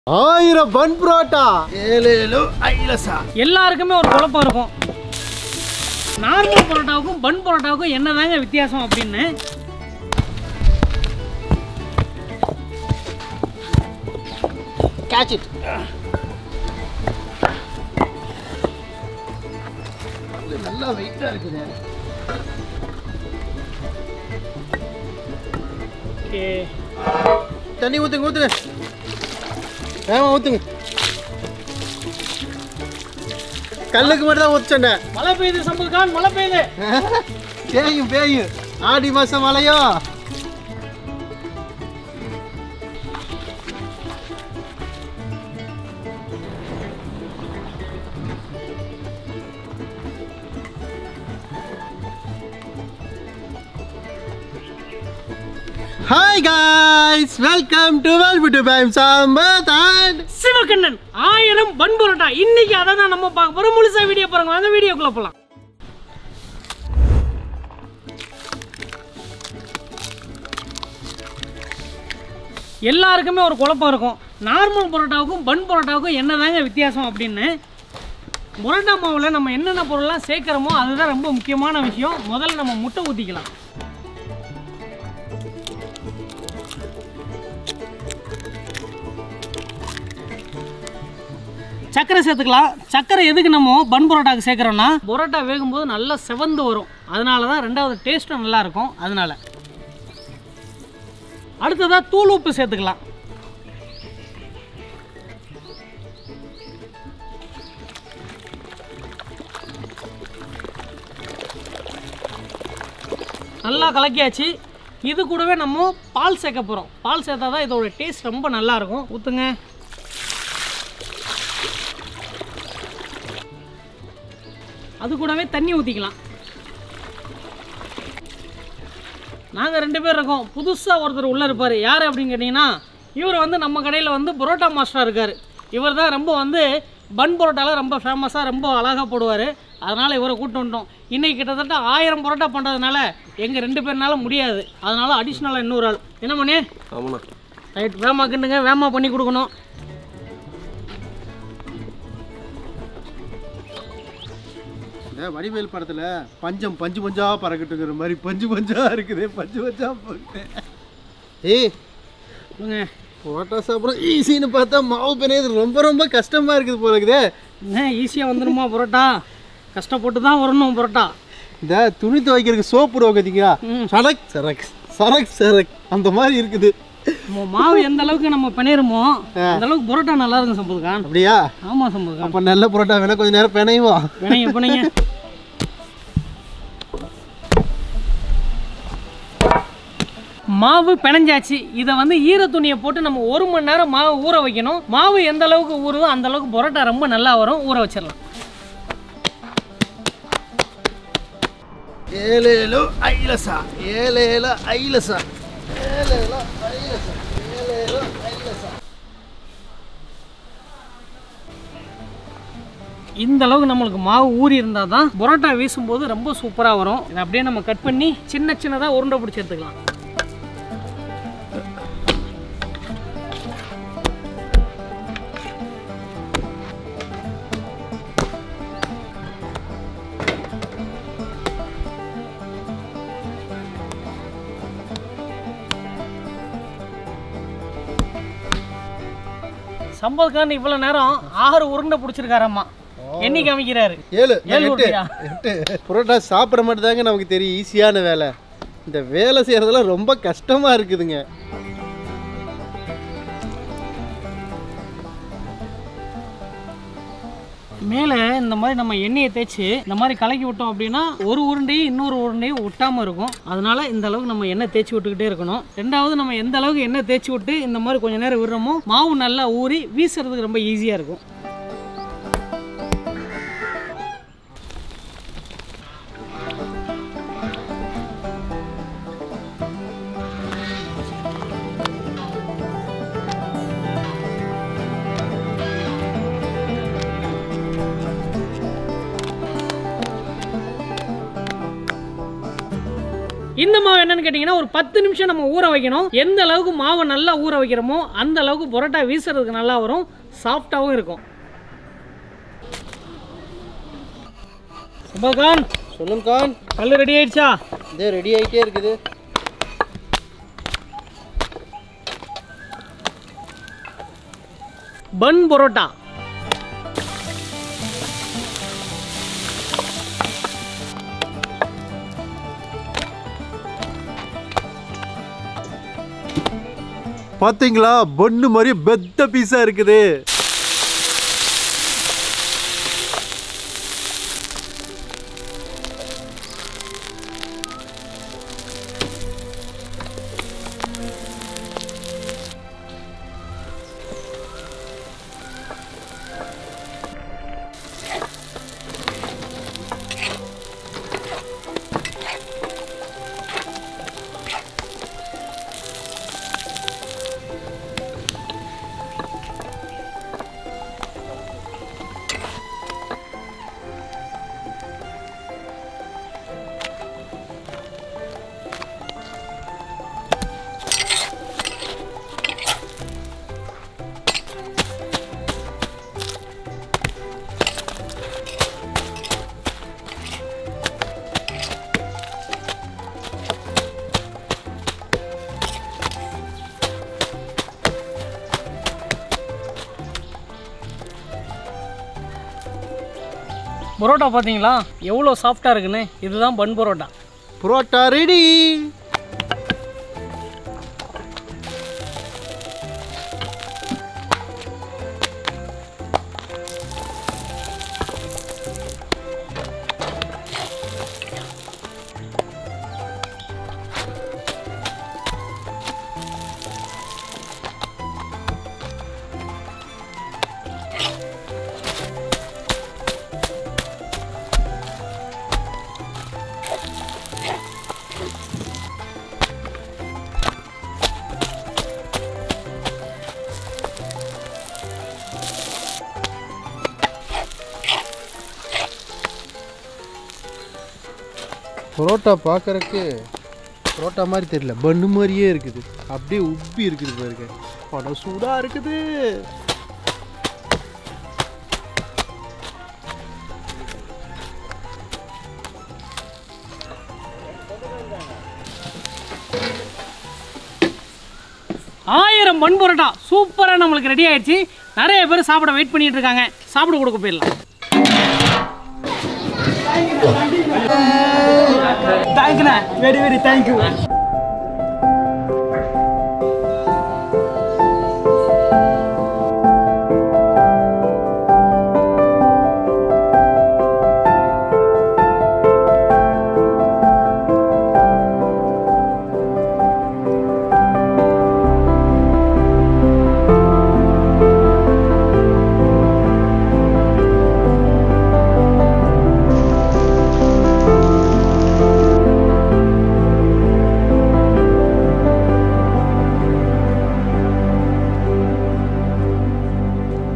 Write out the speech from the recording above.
ஆயிரம் பன் புரோட்டா ஏழு ஏழு ஐலசா எல்லாருக்குமே ஒரு குழப்பம் இருக்கும் நார்மல் பரோட்டாவுக்கும் பன் பரோட்டாவுக்கும் என்னதாங்க வித்தியாசம் அப்படின்னு கேட்ச் இட் நல்லா வெயிட்டா இருக்குது ஓகே தண்ணி ஊத்துங்க ஊத்துங்க ஏமா ஊத்துங்க கல்லுக்கு மட்டும் தான் ஊத்துச்சேன் மழை பெய்யுது சம்பதுகான் மழை பெய்யுது பேயும் பேயும் ஆடி மாசம் மழையோ ஹாய் காய்ஸ் வெல்கம் டு வெல்பிட்டு பைம் சாம்பத் அண்ட் சிவகண்ணன் ஆயிரம் பன் பரோட்டா இன்னைக்கு அதை தான் நம்ம பார்க்க போறோம் முழுசா வீடியோ பாருங்க வாங்க வீடியோக்குள்ள போலாம் எல்லாருக்குமே ஒரு குழப்பம் இருக்கும் நார்மல் பரோட்டாவுக்கும் பன் பரோட்டாவுக்கும் என்னதாங்க வித்தியாசம் அப்படின்னு பரோட்டா மாவில் நம்ம என்னென்ன பொருள்லாம் சேர்க்குறோமோ அதுதான் ரொம்ப முக்கியமான விஷயம் முதல்ல நம்ம முட்டை ஊற்றிக்கலாம் சர்க்கரை சேர்த்துக்கலாம் சர்க்கரை எதுக்கு நம்ம பன் பரோட்டாக்கு சேர்க்குறோன்னா பரோட்டா வேகும்போது நல்லா செவந்து வரும் அதனால தான் ரெண்டாவது டேஸ்ட்டும் நல்லா இருக்கும் அதனால அடுத்ததாக தூள் உப்பு சேர்த்துக்கலாம் நல்லா கலக்கியாச்சு இது கூடவே நம்ம பால் சேர்க்க போகிறோம் பால் சேர்த்தா தான் இதோட டேஸ்ட் ரொம்ப நல்லா இருக்கும் ஊற்றுங்க அது கூடவே தண்ணி ஊற்றிக்கலாம் நாங்கள் ரெண்டு பேர் இருக்கோம் புதுசாக ஒருத்தர் உள்ளே இருப்பார் யார் அப்படின்னு கேட்டிங்கன்னா இவர் வந்து நம்ம கடையில் வந்து பரோட்டா மாஸ்டராக இருக்கார் இவர் தான் ரொம்ப வந்து பன் பரோட்டாலாம் ரொம்ப ஃபேமஸாக ரொம்ப அழகாக போடுவார் அதனால் இவரை கூப்பிட்டு வந்துட்டோம் இன்றைக்கி கிட்டத்தட்ட ஆயிரம் பரோட்டா பண்ணுறதுனால எங்கள் ரெண்டு பேர்னால முடியாது அதனால் அடிஷ்னலாக இன்னொரு ஆள் என்ன பண்ணி ஆமாண்ணா ரைட் வேமா கிண்டுங்க வேமா பண்ணி கொடுக்கணும் இந்த வடிவேல் படத்துல பஞ்சம் பஞ்சு பஞ்சா பறக்கட்டுங்கிற மாதிரி பஞ்சு பஞ்சா இருக்குது பஞ்சு பஞ்சா போகுது. ஏய் சொல்லுங்க புரோட்டா சாப்பிட்றோம் ஈஸின்னு பார்த்தா மாவு பிணையது ரொம்ப ரொம்ப கஷ்டமா இருக்குது போல இருக்குதே என்ன ஈஸியாக வந்துடுமா பரோட்டா கஷ்டப்பட்டு தான் வரணும் பரோட்டா இந்த துணி துவைக்கிறதுக்கு சோப்பு போடுவோம் பார்த்தீங்களா ம். சரக் சரக் சரக் சரக் அந்த மாதிரி இருக்குது நம்ம மாவு எந்த அளவுக்கு நம்ம பிணையிறோமோ அந்த அளவுக்கு பரோட்டா நல்லா இருக்கும் சம்பதுகான் அப்படியா ஆமாம் சம்பதுகான் அப்போ நல்ல புரோட்டா வேணா கொஞ்ச நேரம் பிணையுவோம் பிணைங்க பிணைங்க மாவு பிணைஞ்சாச்சு இதை வந்து ஈர துணியை போட்டு நம்ம ஒரு மணி நேரம் மாவு ஊற வைக்கணும் மாவு எந்த அளவுக்கு ஊறுதோ அந்த அளவுக்கு பரோட்டா ரொம்ப நல்லா வரும் ஊற வச்சிடலாம் ஏழு ஏழு ஐலசா ஏழு ஏழு ஐலசா ஏழு ஏழு ஐலசா ஏழு ஏழு ஐலசா இந்த அளவுக்கு நம்மளுக்கு மாவு ஊறி இருந்தால் தான் பரோட்டா வீசும்போது ரொம்ப சூப்பராக வரும் இதை அப்படியே நம்ம கட் பண்ணி சின்ன சின்னதாக உருண்டை பிடிச்சி எடுத்துக்கலாம் சம்பத்கான் இவ்வளோ நேரம் ஆறு உருண்டை பிடிச்சிருக்காரம்மா எண்ணி காமிக்கிறாரு ஏழு ஏழு எட்டு உருண்டையா? எட்டு புரோட்டா சாப்பிட மட்டும் தாங்க நமக்கு தெரியும் ஈஸியான வேலை இந்த வேலை செய்கிறதெல்லாம் ரொம்ப கஷ்டமாக இருக்குதுங்க மேலே இந்த மாதிரி நம்ம எண்ணெயை தேய்ச்சி இந்த மாதிரி கலக்கி விட்டோம் அப்படின்னா ஒரு உருண்டையும் இன்னொரு உருண்டையும் ஒட்டாமல் இருக்கும் அதனால இந்த அளவுக்கு நம்ம எண்ணெய் தேய்ச்சி விட்டுக்கிட்டே இருக்கணும் ரெண்டாவது நம்ம எந்த அளவுக்கு எண்ணெய் தேய்ச்சி விட்டு இந்த மாதிரி கொஞ்ச நேரம் விடுறோமோ மாவு நல்லா ஊறி வீசுறதுக்கு ரொம்ப ஈஸியாக இருக்கும் இந்த மாவு என்னன்னு கேட்டிங்கன்னா ஒரு பத்து நிமிஷம் நம்ம ஊற வைக்கணும் எந்த அளவுக்கு மாவை நல்லா ஊற வைக்கிறோமோ அந்த அளவுக்கு பரோட்டா வீசுறதுக்கு நல்லா வரும் சாஃப்டாகவும் இருக்கும் சுபகான் சொல்லுங்க கான் கல் ரெடி ஆயிடுச்சா இதே ரெடி ஆகிட்டே இருக்குது பன் பரோட்டா பார்த்தீங்களா பொண்ணு மாதிரி பெத்த பீஸா இருக்குது பரோட்டா பார்த்தீங்களா எவ்வளோ சாஃப்டாக இருக்குன்னு இதுதான் பன் பரோட்டா புரோட்டா ரெடி புரோட்டா பார்க்கறக்கு புரோட்டா மாதிரி தெரியல பன்னு மாதிரியே இருக்குது அப்படியே உப்பி இருக்குது பாருங்க படம் சூடாக இருக்குது ஆயிரம் பன் பரோட்டா சூப்பராக நம்மளுக்கு ரெடி ஆயிடுச்சு நிறைய பேர் சாப்பிட வெயிட் பண்ணிட்டு இருக்காங்க சாப்பிட கொடுக்க போயிடலாம் தேங்க்ண்ணே வெரி வெரி தேங்க்யூ